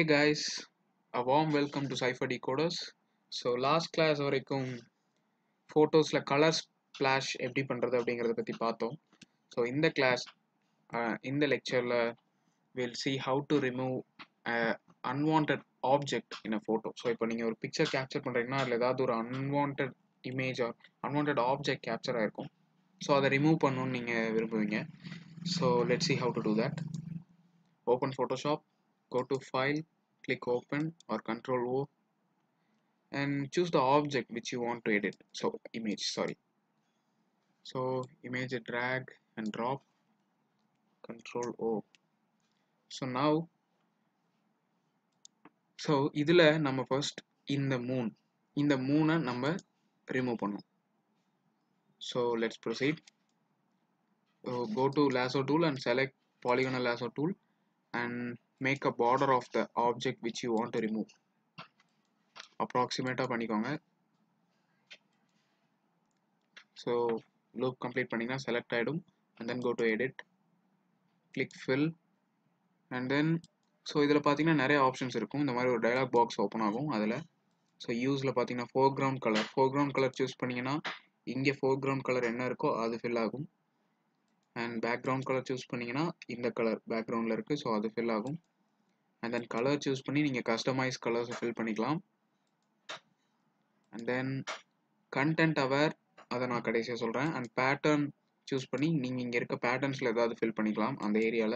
Hey guys, a warm welcome to Cypher Decoders. So last class வரைக்கும் ஃபோட்டோஸில் colour splash எப்படி பண்ணுறது அப்படிங்கிறத பற்றி பார்த்தோம் ஸோ இந்த கிளாஸ் இந்த லெக்சரில் will see how to remove unwanted object in a photo so இப்போ நீங்கள் ஒரு பிக்சர் கேப்சர் பண்ணுறீங்கன்னா அதில் ஏதாவது ஒரு unwanted image or unwanted object capture ஆகிருக்கும் ஸோ அதை ரிமூவ் பண்ணணும்னு நீங்கள் விரும்புவீங்க so let see how to do that open Photoshop go to file click open or control o and choose the object which you want to edit so image sorry so image drag and drop control o so now so இதில் நம்ம first இந்த Moon இந்த மூனை நம்ம remove பண்ணும் so let's proceed so go to lasso tool and select polygonal lasso tool and make a border of the object which you want to remove approximate பண்ணிக்கோங்க so loop complete பண்ணிங்கன்னா select ஆகிடும் and then go to edit click fill and then so இதில் பார்த்தீங்கன்னா நிறைய options இருக்கும் இந்த மாதிரி ஒரு டைலாக் பாக்ஸ் ஓப்பன் ஆகும் அதில் ஸோ யூஸில் பார்த்தீங்கன்னா foreground colour foreground colour choose பண்ணிங்கன்னா இங்கே ஃபோர் கிரவுண்ட் கலர் என்ன இருக்கோ அது ஃபில் ஆகும் அண்ட் பேக்ரவுண்ட் கலர் சூஸ் பண்ணிங்கன்னா இந்த கலர் பேக்ரவுண்டில் இருக்குது ஸோ அது ஃபில் ஆகும் அண்ட் தென் கலர் சூஸ் பண்ணி நீங்கள் கஸ்டமைஸ் கலர்ஸை ஃபில் பண்ணிக்கலாம் அண்ட் தென் கண்டென்ட் அவர் அதை நான் கடைசியாக சொல்கிறேன் அண்ட் பேட்டர்ன் சூஸ் பண்ணி நீங்கள் இங்கே இருக்க பேட்டர்ன்ஸில் ஏதாவது ஃபில் பண்ணிக்கலாம் அந்த ஏரியாவில்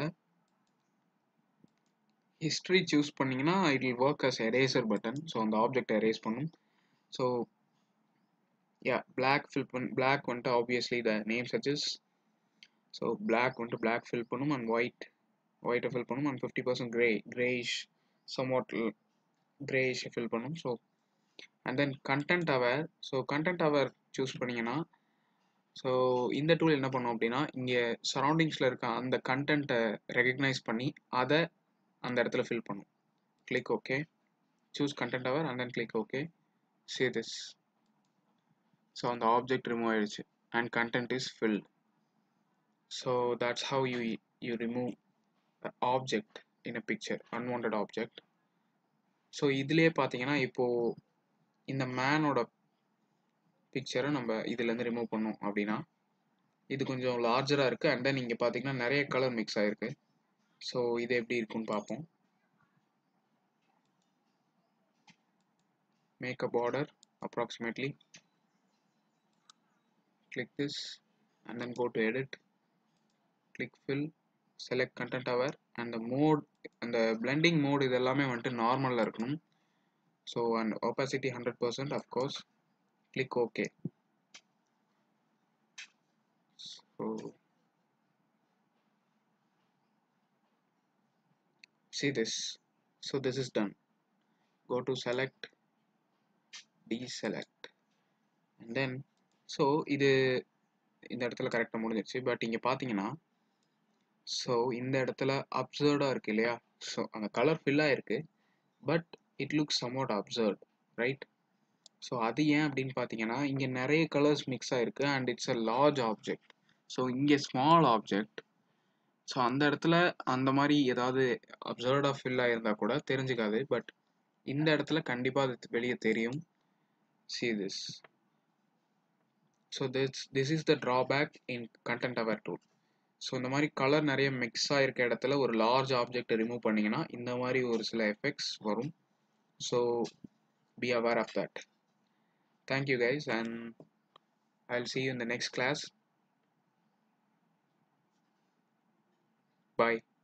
ஹிஸ்ட்ரி சூஸ் பண்ணிங்கன்னா it will work as eraser button so அந்த ஆப்ஜெக்ட் எரேஸ் பண்ணும் ஸோ யா பிளாக் ஃபில் பண் பிளாக் வந்துட்டு ஆப்வியஸ்லி த நேம் சஜஸ் ஸோ பிளாக் வந்துட்டு பிளாக் ஃபில் பண்ணும் அண்ட் ஒயிட் ஒயிட்டை ஃபில் பண்ணும் and fifty percent grey greyish somewhat greyish fill பண்ணும் so and then content aware so content aware choose பண்ணிங்கன்னா so இந்த டூல் என்ன பண்ணும் அப்படின்னா இங்கே சரௌண்டிங்ஸில் இருக்க அந்த கண்டென்ட்டை ரெகக்னைஸ் பண்ணி அதை அந்த இடத்துல ஃபில் பண்ணும் click okay choose content aware and then click okay say this so அந்த ஆப்ஜெக்ட் ரிமூவ் ஆயிடுச்சு and content is filled so that's how you you remove object in a picture unwanted object so இதுலேயே பார்த்தீங்கன்னா இப்போது இந்த மேனோட பிக்சரை நம்ம இதுலேருந்து remove பண்ணோம் அப்படின்னா இது கொஞ்சம் லார்ஜராக இருக்குது அண்ட் தென் இங்கே பார்த்தீங்கன்னா நிறைய கலர் மிக்ஸ் ஆகிருக்கு ஸோ இது எப்படி இருக்குன்னு பார்ப்போம் make a border approximately click this and then go to edit click fill select content hour and the mode அந்த blending mode இது எல்லாமே வந்துட்டு நார்மலில் இருக்கணும் so and opacity hundred percent of course click okay so see this so this is done go to select deselect and then so இது இந்த இடத்துல கரெக்டாக முடிஞ்சிருச்சு பட் இங்கே பார்த்தீங்கன்னா ஸோ இந்த இடத்துல அப்சர்டாக இருக்குது இல்லையா ஸோ அந்த கலர் ஃபில்லாக இருக்குது but it looks somewhat absurd right so அது ஏன் அப்படின்னு பார்த்தீங்கன்னா இங்கே நிறைய கலர்ஸ் மிக்ஸ் ஆகிருக்கு and it's a large object so இங்கே ஸ்மால் ஆப்ஜெக்ட் ஸோ அந்த இடத்துல அந்த மாதிரி ஏதாவது அப்சர்டாக ஃபில் ஆகிருந்தால் கூட தெரிஞ்சுக்காது பட் இந்த இடத்துல கண்டிப்பாக அது வெளியே தெரியும் see this so this this is the drawback in content aware tool so இந்த மாதிரி கலர் நிறைய மிக்ஸ் ஆகிருக்க இடத்துல ஒரு லார்ஜ் ஆப்ஜெக்ட் ரிமூவ் பண்ணிங்கன்னா இந்த மாதிரி ஒரு சில எஃபெக்ட்ஸ் வரும் so be aware of that thank you guys and I will see you in the next class bye